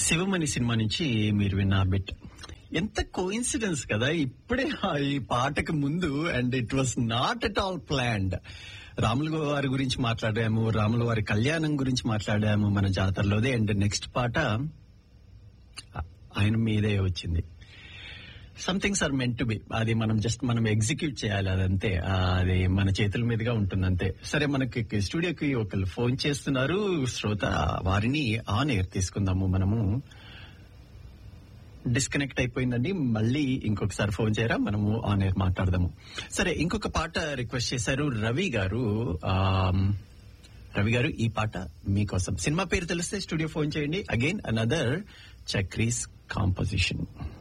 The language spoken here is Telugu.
శివమణి సినిమా నుంచి మీరు విన్న బిట్ ఎంత కోఇన్సిడెన్స్ కదా ఇప్పుడే ఆ ఈ పాటకు ముందు and it was not at all planned రాముల వారి గురించి మాట్లాడాము రాముల వారి కళ్యాణం గురించి మాట్లాడాము మన జాతరలోదే అండ్ నెక్స్ట్ పాట ఆయన మీదే వచ్చింది somethings are meant to be అది మనం జస్ట్ మనం ఎగ్జిక్యూట్ చేయాలి అదంతే ఆ, అది మన చేతుల మీదుగా ఉంటుంది అంతే సరే మనకి స్టూడియోకి ఒకళ్ళు ఫోన్ చేస్తున్నారు శ్రోత వారిని ఆన్ ఎయిర్ తీసుకుందాము మనము డిస్కనెక్ట్ అయిపోయిందండి మళ్ళీ ఇంకొకసారి ఫోన్ చేయరా మనము ఆన్ ఎయిర్ మాట్లాడదాము సరే ఇంకొక పాట రిక్వెస్ట్ చేశారు రవి గారు ఆమ్, రవి గారు ఈ పాట మీకోసం సినిమా పేరు తెలిస్తే స్టూడియో ఫోన్ చేయండి అగైన్ అనదర్ చక్రీస్ కాంపోజిషన్